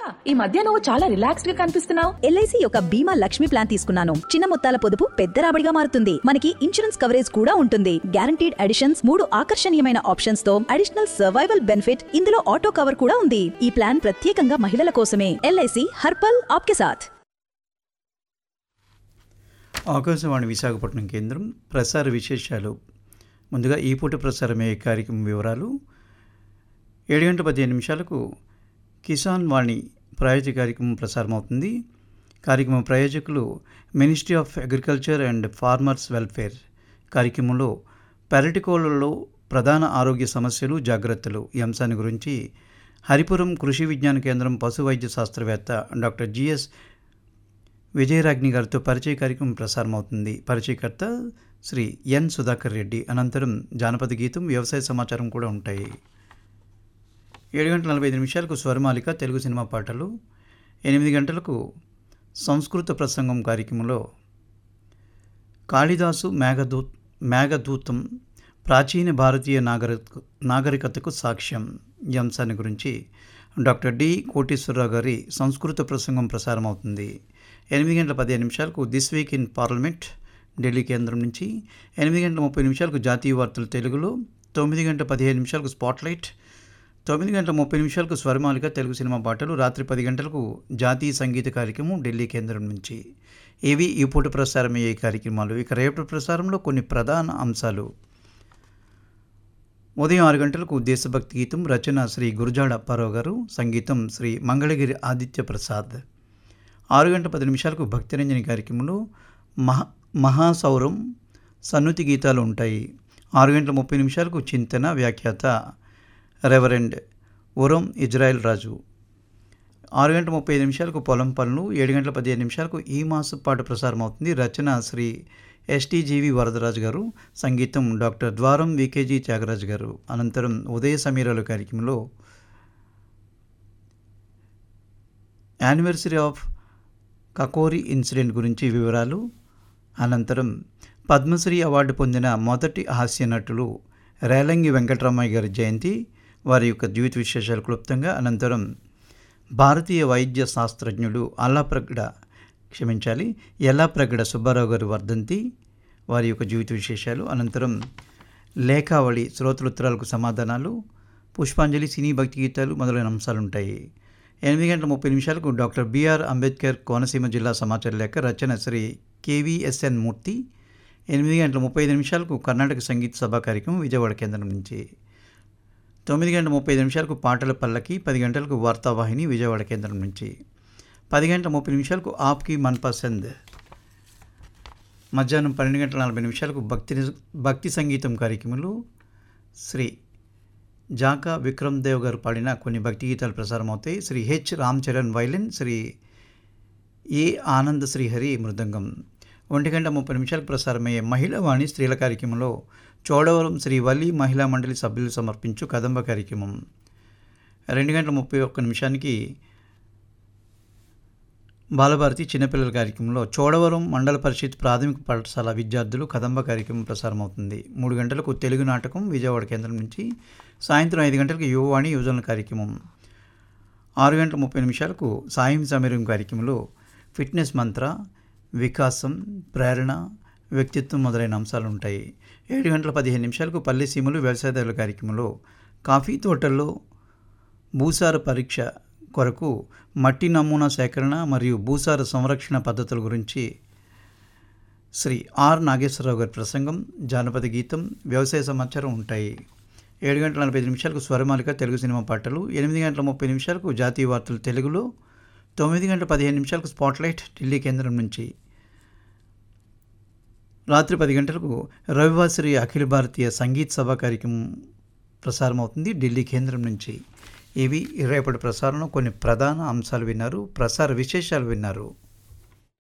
ఈ మధ్య నువ్వు చాలా రిలాక్స్డ్ గా కనిపిస్తున్నావు ఎల్ఐసి యొక్క బీమా లక్ష్మి ప్లాన్ తీసుకున్నాను చిన్న మొత్తాల పొదుపు పెద్ద రాబడిగా మారుతుంది మనకి ఇన్సూరెన్స్ కవరేజ్ కూడా ఉంటుంది గ్యారంటీడ్ అడిషన్స్ మూడు ఆకర్షణీయమైన ఆప్షన్స్ తో అడిషనల్ సర్వైవల్ బెనిఫిట్ ఇందులో ఆటో కవర్ కూడా ఉంది ఈ ప్లాన్ ప్రత్యేకంగా మహిళల కోసమే ఎల్ఐసి హర్పల్ ఆప్కే సాథ్ ఆకాశవాణి విశాఖపట్నం కేంద్రం ప్రసార విశేషాలు ముందుగా ఈ పూట ప్రసారమయ్యే కార్యక్రమం వివరాలు ఏడు గంటల పదిహేను నిమిషాలకు కిసాన్ వాణి ప్రాయోజిత కార్యక్రమం ప్రసారమవుతుంది కార్యక్రమం ప్రాయోజకులు ministry of agriculture and farmers welfare కార్యక్రమంలో పెరటికోళ్లలో ప్రధాన ఆరోగ్య సమస్యలు జాగ్రత్తలు ఈ అంశాన్ని గురించి హరిపురం కృషి విజ్ఞాన కేంద్రం పశు వైద్య శాస్త్రవేత్త డాక్టర్ జిఎస్ విజయరాజ్ని గారితో పరిచయ కార్యక్రమం ప్రసారమవుతుంది పరిచయకర్త శ్రీ ఎన్ సుధాకర్ రెడ్డి అనంతరం జానపద గీతం వ్యవసాయ సమాచారం కూడా ఉంటాయి ఏడు గంటల నలభై ఐదు నిమిషాలకు స్వరమాలిక తెలుగు సినిమా పాటలు ఎనిమిది గంటలకు సంస్కృత ప్రసంగం కార్యక్రమంలో కాళిదాసు మేఘదూ మేఘదూతం ప్రాచీన భారతీయ నాగరి నాగరికతకు సాక్ష్యం ఈ అంశాన్ని గురించి డాక్టర్ డి కోటేశ్వరరావు గారి సంస్కృత ప్రసంగం ప్రసారమవుతుంది ఎనిమిది గంటల పదిహేను నిమిషాలకు this week in parliament Delhi కేంద్రం నుంచి ఎనిమిది గంటల ముప్పై నిమిషాలకు జాతీయ వార్తలు తెలుగులో తొమ్మిది గంటల పదిహేను నిమిషాలకు స్పాట్లైట్ తొమ్మిది గంటల ముప్పై నిమిషాలకు స్వరమాలిక తెలుగు సినిమా పాటలు రాత్రి పది గంటలకు జాతీయ సంగీత కార్యక్రమం ఢిల్లీ కేంద్రం నుంచి ఇవి ఈ పూట ప్రసారమయ్యే కార్యక్రమాలు ఇక రేపటి ప్రసారంలో కొన్ని ప్రధాన అంశాలు ఉదయం ఆరు గంటలకు దేశభక్తి గీతం రచన శ్రీ గురుజాడ అప్పారావు గారు సంగీతం శ్రీ మంగళగిరి ఆదిత్య ప్రసాద్ ఆరు గంటల పది నిమిషాలకు భక్తిరంజని కార్యక్రమంలో మహా మహాసౌరం సన్నుతి గీతాలు ఉంటాయి ఆరు గంటల ముప్పై నిమిషాలకు చింతన వ్యాఖ్యాత రెవరెండ్ ఉరం ఇజ్రాయెల్ రాజు ఆరు గంటల ముప్పై ఐదు నిమిషాలకు పొలం పనులు ఏడు గంటల పదిహేను నిమిషాలకు ఈ మాసం పాటు ప్రసారం అవుతుంది రచన శ్రీ ఎస్టీజీవి వరదరాజు గారు సంగీతం డాక్టర్ ద్వారం వికేజీ త్యాగరాజు గారు అనంతరం ఉదయ సమీరాలు కార్యక్రమంలో యానివర్సరీ ఆఫ్ కకోరి ఇన్సిడెంట్ గురించి వివరాలు అనంతరం పద్మశ్రీ అవార్డు పొందిన మొదటి హాస్య నటులు రేలంగి వెంకటరామయ్య గారి జయంతి వారి యొక్క జీవిత విశేషాలు క్లుప్తంగా అనంతరం భారతీయ వైద్య శాస్త్రజ్ఞుడు అల్లాప్రగడ క్షమించాలి ఎల్లాప్రగడ సుబ్బారావు గారి వర్ధంతి వారి యొక్క జీవిత విశేషాలు అనంతరం లేఖావళి శ్రోతలుత్తరాలకు సమాధానాలు పుష్పాంజలి సినీ భక్తి గీతాలు మొదలైన అంశాలు ఉంటాయి ఎనిమిది గంటల ముప్పై నిమిషాలకు డాక్టర్ బిఆర్ అంబేద్కర్ కోనసీమ జిల్లా సమాచార లేఖ రచన శ్రీ కేవీఎస్ఎన్ మూర్తి ఎనిమిది గంటల ముప్పై ఐదు నిమిషాలకు కర్ణాటక సంగీత సభా కార్యక్రమం విజయవాడ కేంద్రం నుంచి తొమ్మిది గంటల ముప్పై ఐదు నిమిషాలకు పాటల పల్లకి పది గంటలకు వార్తావాహిని విజయవాడ కేంద్రం నుంచి పది గంటల ముప్పై నిమిషాలకు ఆప్కి మన్పసంద్ మధ్యాహ్నం పన్నెండు గంటల నలభై నిమిషాలకు భక్తి భక్తి సంగీతం కార్యక్రమంలో శ్రీ జాకా విక్రమ్ దేవ్ గారు పాడిన కొన్ని భక్తి గీతాలు ప్రసారం అవుతాయి Sri H Ram Charan violin Sri A Ananda Srihari మృదంగం ఒంటి గంట ముప్పై నిమిషాలకు ప్రసారమయ్యే మహిళా వాణి స్త్రీల కార్యక్రమంలో చోడవరం శ్రీ వల్లి మహిళా మండలి సభ్యులు సమర్పించు కదంబ కార్యక్రమం రెండు గంటల ముప్పై ఒక్క నిమిషానికి బాలభారతి చిన్నపిల్లల కార్యక్రమంలో చోడవరం మండల పరిషత్ ప్రాథమిక పాఠశాల విద్యార్థులు కదంబ కార్యక్రమం ప్రసారం అవుతుంది మూడు గంటలకు తెలుగు నాటకం విజయవాడ కేంద్రం నుంచి సాయంత్రం ఐదు గంటలకు యువవాణి యువజన కార్యక్రమం ఆరు గంటల ముప్పై నిమిషాలకు సాయం సమీరం కార్యక్రమంలో ఫిట్నెస్ మంత్ర వికాసం ప్రేరణ వ్యక్తిత్వం మొదలైన అంశాలు ఉంటాయి ఏడు గంటల పదిహేను నిమిషాలకు పల్లె సీమలు వ్యవసాయదారుల కార్యక్రమంలో కాఫీ తోటల్లో భూసార పరీక్ష కొరకు మట్టి నమూనా సేకరణ మరియు భూసార సంరక్షణ పద్ధతుల గురించి శ్రీ ఆర్ నాగేశ్వరరావు గారి ప్రసంగం జానపద గీతం వ్యవసాయ సమాచారం ఉంటాయి ఏడు గంటల నలభై ఐదు నిమిషాలకు స్వరమాలిక తెలుగు సినిమా పాటలు ఎనిమిది గంటల ముప్పై నిమిషాలకు జాతీయ వార్తలు తెలుగులో తొమ్మిది గంటల పదిహేను నిమిషాలకు స్పాట్లైట్ ఢిల్లీ కేంద్రం నుంచి రాత్రి పది గంటలకు రవివాసరి అఖిల భారతీయ సంగీత్ సభ కార్యక్రమం ప్రసారం అవుతుంది ఢిల్లీ కేంద్రం నుంచి ఇవి రేపటి ప్రసారంలో కొన్ని ప్రధాన అంశాలు విన్నారు ప్రసార విశేషాలు విన్నారు